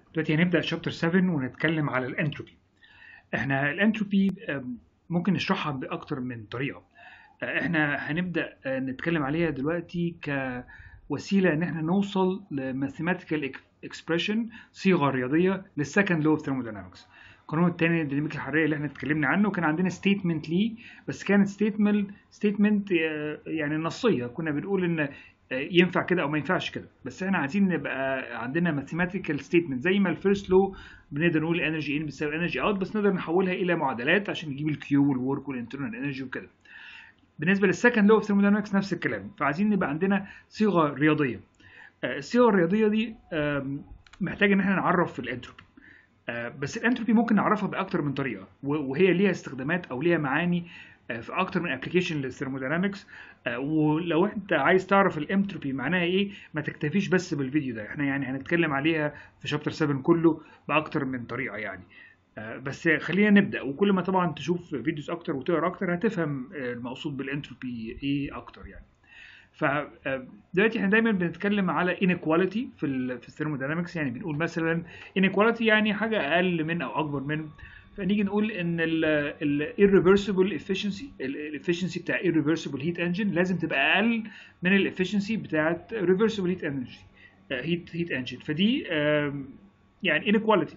دلوقتي هنبدأ شابتر 7 ونتكلم على الانتروبي احنا الانتروبي آم، ممكن نشرحها بأكتر من طريقة آه، احنا هنبدأ آه، نتكلم عليها دلوقتي كوسيلة ان احنا نوصل لماثيماتيكال اكسبريشن صيغة رياضية للسكند لو اوف ثيرموداينامكس القانون الثاني للديناميكا الحرارية اللي احنا اتكلمنا عنه كان عندنا ستيتمنت ليه بس كانت ستيتمنت ستيتمنت يعني نصية كنا بنقول ان ينفع كده او ما ينفعش كده بس احنا عايزين نبقى عندنا ماثيماتيكال ستيتمنت زي ما الفيرست لو بنقدر نقول انرجي ان بتساوي انرجي اوت بس نقدر نحولها الى معادلات عشان نجيب الكيو والورك والانترنال انرجي وكده بالنسبه للسكند لو اوف ثيرموداينامكس نفس الكلام فعايزين نبقى عندنا صيغه رياضيه آه، الصيغه الرياضيه دي آم، محتاج ان احنا نعرف في الانتروبي آه، بس الانتروبي ممكن نعرفها باكتر من طريقه و- وهي ليها استخدامات او ليها معاني آه، في اكتر من ابلكيشن للثيرموداينامكس آه، ولو انت عايز تعرف الانتروبي معناها ايه ما تكتفيش بس بالفيديو ده احنا يعني هنتكلم عليها في شابتر 7 كله باكتر من طريقه يعني آه، بس خلينا نبدا وكل ما طبعا تشوف فيديوز اكتر وتقرا اكتر هتفهم آه، المقصود بالانتروبي ايه اكتر يعني ف آه، دلوقتي احنا دايما بنتكلم على inequality في ال في الثيرموداينامكس يعني بنقول مثلا inequality يعني حاجه اقل من او اكبر من فنيجي نقول ان ال irreversible efficiency ال efficiency بتاع irreversible heat engine لازم تبقى اقل من ال efficiency بتاعت reversible heat energy آه، heat heat engine فدي آم، يعني inequality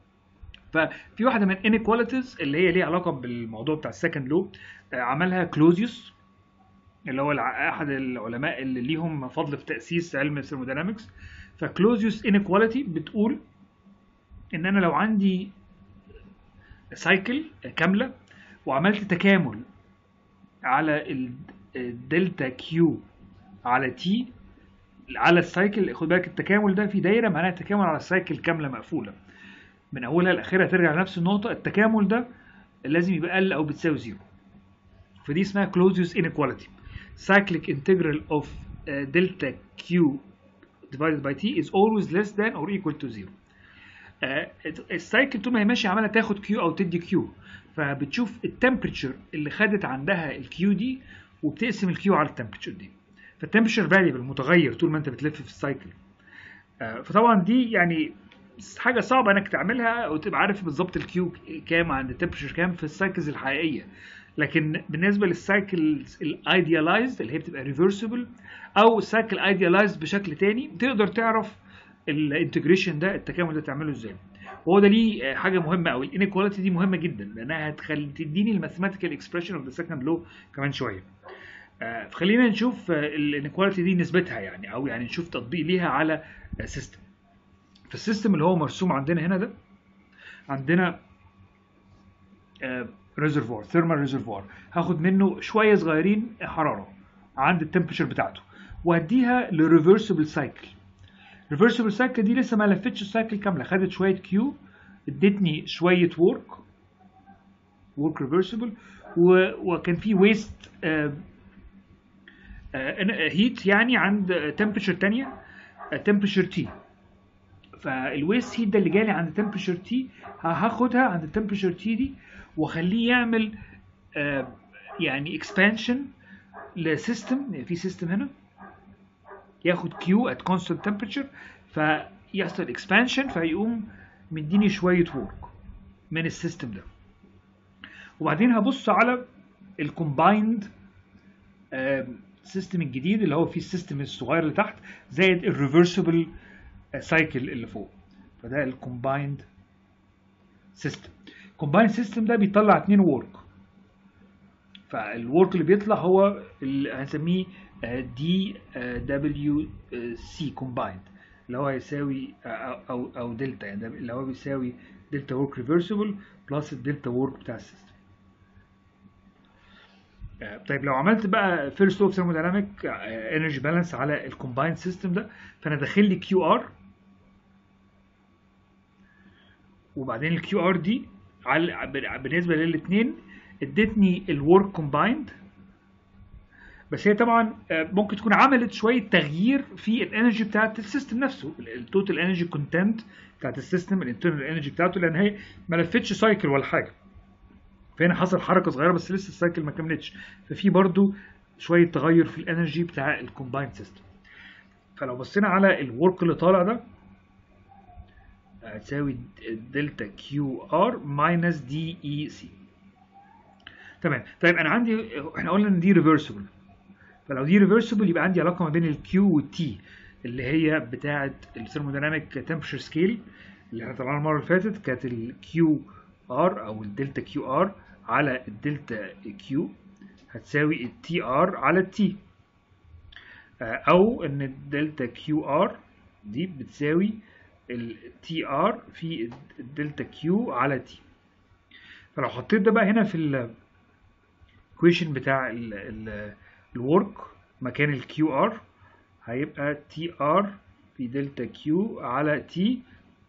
ففي واحده من inequalities اللي هي ليها علاقه بالموضوع بتاع السكند لو عملها كلوزيوس اللي هو الع- احد العلماء اللي ليهم فضل في تاسيس علم الثيرموداينامكس فكلوزيوس انيكواليتي بتقول ان انا لو عندي سايكل كامله وعملت تكامل على ال- الدلتا كيو على تي على السايكل خد بالك التكامل ده في دايره معناها التكامل على السايكل كامله مقفوله من اولها لاخرها ترجع لنفس النقطه التكامل ده لازم يبقى اقل او بتساوي زيرو فدي اسمها كلوزيوس انيكواليتي cyclic integral of uh, delta q divided by t is always less than or equal to zero. آه، السايكل طول ما هي ماشيه عماله تاخد كيو او تدي كيو فبتشوف التمبريتشر اللي خدت عندها الكيو دي وبتقسم الكيو على التمبريتشر دي فالتمبريتشر فاريبل متغير طول ما انت بتلف في السايكل آه، فطبعا دي يعني حاجه صعبه انك تعملها وتبقى عارف بالظبط الكيو كام عند التمبريتشر كام في السايكلز الحقيقيه لكن بالنسبه للسايكلز الايديالايزد اللي هي بتبقى ريفرسبل او السايكل ايديالايزد بشكل تاني تقدر تعرف الانتجريشن ده التكامل ده تعمله ازاي وهو ده ليه آه، حاجه مهمه قوي الانيكواليتي دي مهمه جدا لانها هتخلي تديني الماثيماتيكال اكسبريشن اوف ذا سكند لو كمان شويه آه، فخلينا نشوف الانيكواليتي دي نسبتها يعني او يعني نشوف تطبيق ليها على سيستم فالسيستم اللي هو مرسوم عندنا هنا ده عندنا ريزرفوار ثيرمال ريزرفوار هاخد منه شويه صغيرين حراره عند التمبريتشر بتاعته واديها لريفرسبل سايكل ريفرسبل سايكل دي لسه ما لفتش السايكل كامله خدت شويه كيو ادتني شويه ورك ورك ريفرسبل وكان في ويست هيت يعني عند تمبريتشر تانية تمبريتشر تي فالويست هيت ده اللي جالي عند تمبريتشر تي هاخدها عند التمبريتشر تي دي واخليه يعمل آه، يعني اكسبانشن لسيستم في سيستم هنا ياخد كيو ات كونستنت تمبريتشر فيحصل اكسبانشن فيقوم مديني شويه ورك من السيستم ده وبعدين هبص على الكومبايند سيستم الجديد اللي هو فيه السيستم الصغير اللي تحت زائد الريفرسبل سايكل اللي فوق فده الكومبايند سيستم الكومبايند سيستم ده بيطلع اتنين ورك فالورك اللي بيطلع هو اللي هنسميه دي دبليو سي كومبايند اللي هو هيساوي آه، او او او دلتا يعني ده اللي هو بيساوي دلتا ورك ريفرسبل بلس الدلتا ورك بتاع السيستم آه، طيب لو عملت بقى فيرست اوف ثيرمودايناميك انرجي بالانس على الكومبايند سيستم ده فانا داخل لي كيو ار وبعدين الكيو ار دي على بالنسبه للاثنين ادتني الورك كومبايند بس هي طبعا آه، ممكن تكون عملت شويه تغيير في الانرجي بتاعت السيستم نفسه التوتال انرجي كونتنت بتاعت السيستم الانترنال انرجي بتاعته لان هي ما لفتش سايكل ولا حاجه فهنا حصل حركه صغيره بس لسه السايكل ما كملتش ففي برضو شويه تغير في الانرجي بتاع الكومبايند سيستم فلو بصينا على الورك اللي طالع ده هتساوي دلتا كيو ار ماينس دي اي سي تمام طيب انا عندي احنا قلنا ان دي ريفرسبل فلو دي ريفرسبل يبقى عندي علاقه ما بين الكيو والتي اللي هي بتاعه الثيرموديناميك تمبرشر سكيل اللي احنا طلعناها المره اللي فاتت كانت الكيو ار او الدلتا كيو ار على الدلتا كيو هتساوي التي ار على التي او ان الدلتا كيو ار دي بتساوي التي ار في الدلتا كيو على تي فلو حطيت ده بقى هنا في الايكويشن بتاع الورك مكان الكيو ار هيبقى تي ار في دلتا كيو على تي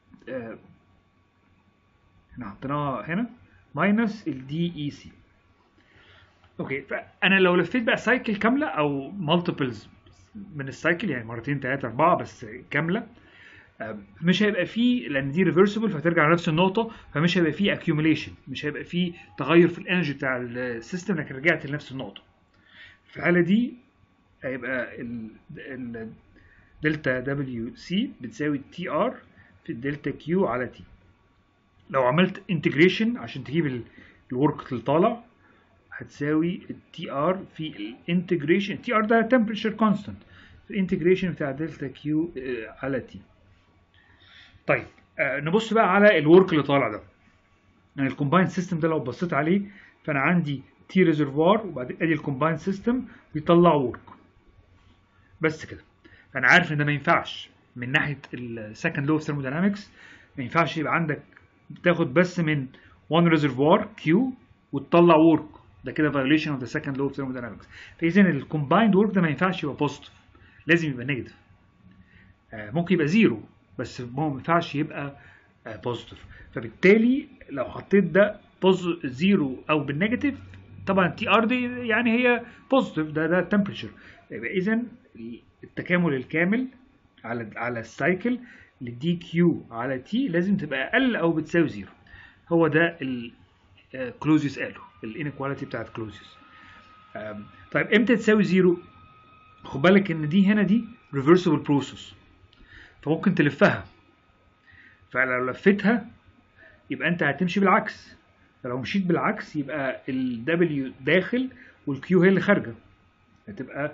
احنا حطيناها هنا ماينس الدي اي سي اوكي فانا لو لفيت بقى سايكل كامله او مالتيبلز من السايكل يعني مرتين ثلاثه اربعه بس كامله مش هيبقى فيه لان دي ريفرسبل فهترجع لنفس النقطه فمش هيبقى فيه اكيوميليشن مش هيبقى فيه تغير في الانرجي بتاع السيستم لكن رجعت لنفس النقطه في الحاله دي هيبقى ال دلتا دبليو سي بتساوي تي ار في الدلتا كيو على تي لو عملت انتجريشن عشان تجيب الورك اللي طالع هتساوي التي ار في الانتجريشن التي ار ده temperature constant الانتجريشن بتاع دلتا كيو على تي طيب آه نبص بقى على الورك اللي طالع ده يعني الكومباين سيستم ده لو بصيت عليه فانا عندي تي ريزرفوار وبعدين ادي الكومباين سيستم بيطلع ورك بس كده فانا عارف ان ده ما ينفعش من ناحيه السكند لو اوف ثيرموداينامكس ما ينفعش يبقى عندك بتاخد بس من وان ريزرفوار كيو وتطلع ورك ده كده violation of the second law of thermodynamics فاذا الكومبايند ورك ده ما ينفعش يبقى بوزيتيف لازم يبقى نيجاتيف آه ممكن يبقى زيرو بس ما ينفعش يبقى بوزيتيف آه فبالتالي لو حطيت ده زيرو او بالنيجاتيف طبعا تي ار دي يعني هي بوزيتيف ده ده تمبريتشر يبقى اذا التكامل الكامل على على السايكل للدي كيو على تي لازم تبقى اقل او بتساوي زيرو هو ده كلوزيوس قاله الانيكواليتي بتاعت كلوزيوس طيب امتى تساوي زيرو خد بالك ان دي هنا دي ريفرسبل بروسيس فممكن تلفها فلو لفيتها يبقى انت هتمشي بالعكس فلو مشيت بالعكس يبقى ال W داخل وال Q هي اللي خارجه هتبقى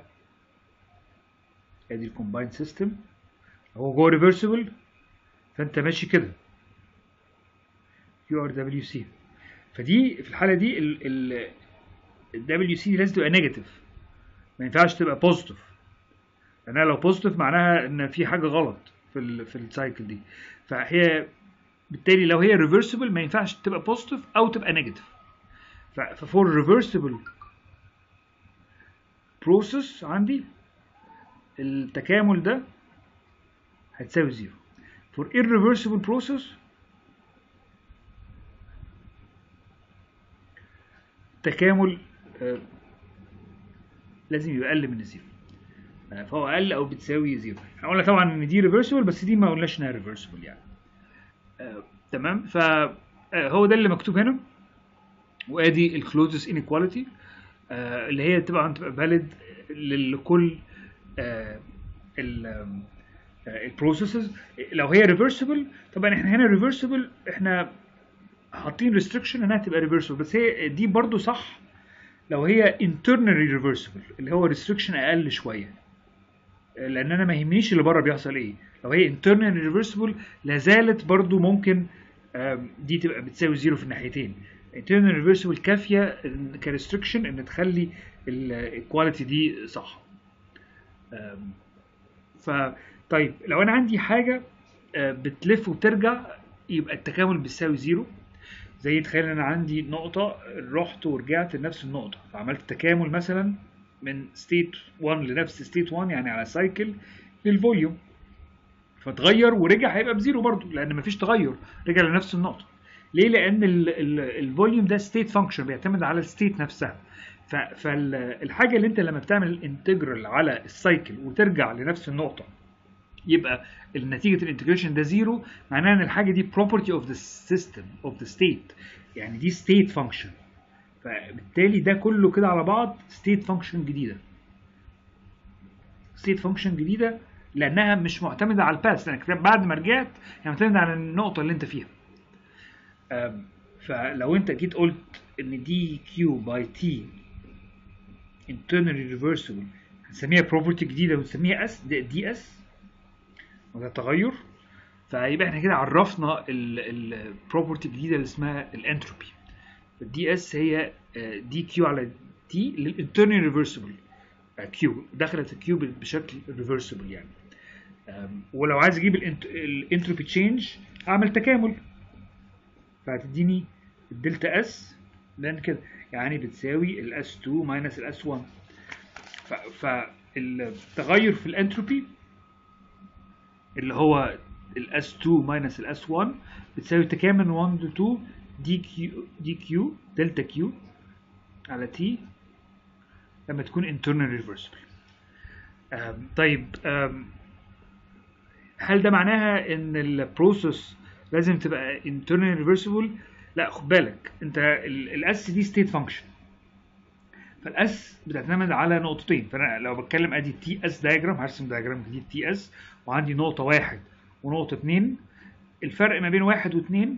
ادي الكومبايند سيستم هو جوه ريفرسبل فانت ماشي كده كيو ار دبليو سي فدي في الحاله دي ال دبليو سي لازم تبقى نيجاتيف ما ينفعش تبقى بوزيتيف لانها لو بوزيتيف معناها ان في حاجه غلط في ال في السايكل دي فهي بالتالي لو هي ريفرسبل ما ينفعش تبقى بوزيتيف او تبقى نيجاتيف ففور ريفرسبل بروسيس عندي التكامل ده هتساوي زيرو for irreversible process تكامل آه لازم يبقى اقل من الزيرو آه فهو اقل او بتساوي زيرو احنا قلنا طبعا ان دي ريفرسبل بس دي ما قلناش انها ريفرسبل يعني آه تمام فهو ده اللي مكتوب هنا وادي الكلوزس انيكواليتي اللي هي طبعا تبقى فاليد لكل البروسيسز لو هي ريفرسبل طبعا احنا هنا ريفرسبل احنا حاطين ريستريكشن انها تبقى ريفرسبل بس هي دي برضو صح لو هي internally ريفرسبل اللي هو ريستريكشن اقل شويه لان انا ما يهمنيش اللي بره بيحصل ايه لو هي internally ريفرسبل لازالت برضو ممكن دي تبقى بتساوي زيرو في الناحيتين internal reversible كافيه كريستريكشن ان تخلي الكواليتي دي صح ف طيب لو انا عندي حاجه بتلف وبترجع يبقى التكامل بيساوي زيرو زي تخيل انا عندي نقطه رحت ورجعت لنفس النقطه فعملت تكامل مثلا من ستيت 1 لنفس ستيت 1 يعني على سايكل للفوليوم فتغير ورجع هيبقى بزيرو برضو لان مفيش تغير رجع لنفس النقطه ليه لان الفوليوم ده ستيت فانكشن بيعتمد على الستيت نفسها فالحاجه اللي انت لما بتعمل الانتجرال على السايكل وترجع لنفس النقطه يبقى نتيجه الانتجريشن ده زيرو معناها ان الحاجه دي property of the system of the state يعني دي state function فبالتالي ده كله كده على بعض state function جديده state function جديده لانها مش معتمده على الباس لانك بعد ما رجعت هي معتمده على النقطه اللي انت فيها أم، فلو انت جيت قلت ان دي كيو باي تي internally reversible هنسميها property جديده ونسميها اس دي اس وده تغير فيبقى احنا كده عرفنا البروبرتي الجديده اللي اسمها الانتروبي الدي اس هي دي كيو على تي للانترنال ريفرسبل كيو دخلت الكيو بشكل ريفرسبل يعني أم، ولو عايز اجيب الانتروبي تشينج اعمل تكامل فهتديني الدلتا اس لان كده يعني بتساوي الاس 2 ماينس الاس 1 فالتغير في الانتروبي اللي هو الاس 2 ماينس الاس 1 بتساوي تكامل 1 to 2 دي كيو دي كيو دلتا كيو على تي لما تكون internal reversible أم، طيب أم، هل ده معناها ان البروسيس لازم تبقى internal reversible لا خد بالك انت الاس دي ستيت فانكشن فالاس بتعتمد على نقطتين فانا لو بتكلم ادي تي اس دايجرام هرسم دايجرام جديد تي اس وعندي نقطه واحد ونقطه اتنين الفرق ما بين واحد واتنين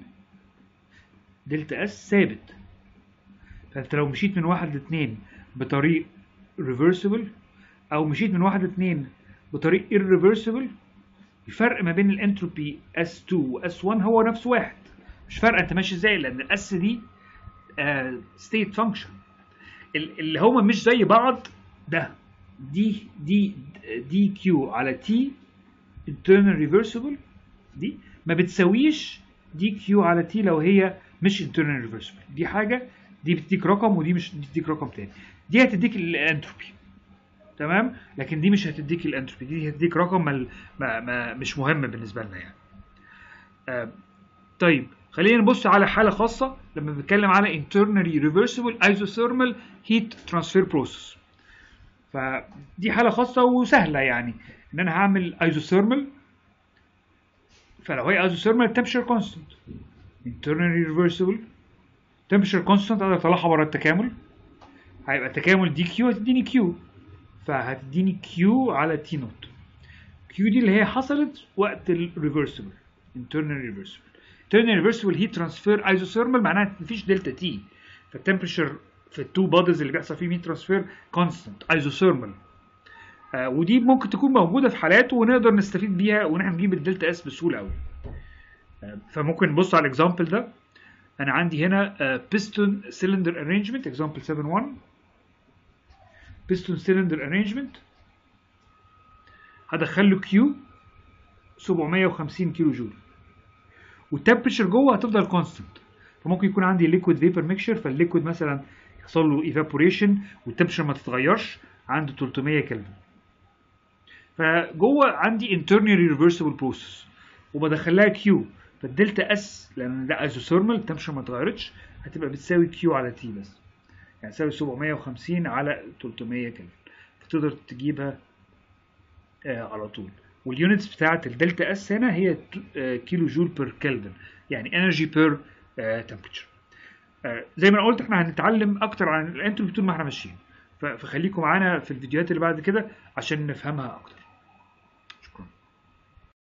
دلتا اس ثابت فانت لو مشيت من واحد لاتنين بطريق ريفرسبل او مشيت من واحد لاتنين بطريق irreversible الفرق ما بين الانتروبي S2 و S1 هو نفس واحد مش فارقه انت ماشي ازاي لان الاس دي ستيت فانكشن اللي هما مش زي بعض ده دي دي دي كيو على تي internal reversible دي ما بتساويش دي كيو على تي لو هي مش internal reversible دي حاجه دي بتديك رقم ودي مش بتديك رقم تاني دي هتديك الانتروبي تمام لكن دي مش هتديك الانتروبي دي هتديك رقم ما ما ما مش مهم بالنسبه لنا يعني آه طيب خلينا نبص على حاله خاصه لما بنتكلم على internally reversible isothermal heat transfer process فدي حاله خاصه وسهله يعني ان انا هعمل isothermal فلو هي isothermal temperature constant internally reversible temperature constant اقدر اطلعها بره التكامل هيبقى التكامل دي كيو هتديني كيو فهتديني كيو على تي نوت كيو دي اللي هي حصلت وقت الريفرسبل internal reversible internal reversible heat transfer isothermal معناها مفيش دلتا تي فالتمبريتشر في التو بوديز اللي بيحصل فيهم heat transfer constant isothermal آه ودي ممكن تكون موجوده في حالات ونقدر نستفيد بيها وان احنا نجيب الدلتا اس بسهوله قوي آه فممكن نبص على الاكزامبل ده انا عندي هنا آه piston cylinder arrangement example 7.1 piston cylinder arrangement هدخل له كيو 750 كيلو جول والتمبريتشر جوه هتفضل كونستنت فممكن يكون عندي ليكويد فيبر ميكشر فالليكويد مثلا يحصل له ايفابوريشن والتمبريتشر ما تتغيرش عنده 300 كلفن فجوه عندي internally reversible process وبدخل لها كيو فالدلتا اس لان ده ايزوثيرمال التمبريتشر ما اتغيرتش هتبقى بتساوي كيو على تي بس يعني تساوي 750 على 300 كلفن فتقدر تجيبها آه على طول واليونتس بتاعت الدلتا اس هنا هي كيلو جول بير كلفن يعني انرجي بير تمبريتشر زي ما انا قلت احنا هنتعلم اكتر عن الانتروبي طول ما احنا ماشيين فخليكم معانا في الفيديوهات اللي بعد كده عشان نفهمها اكتر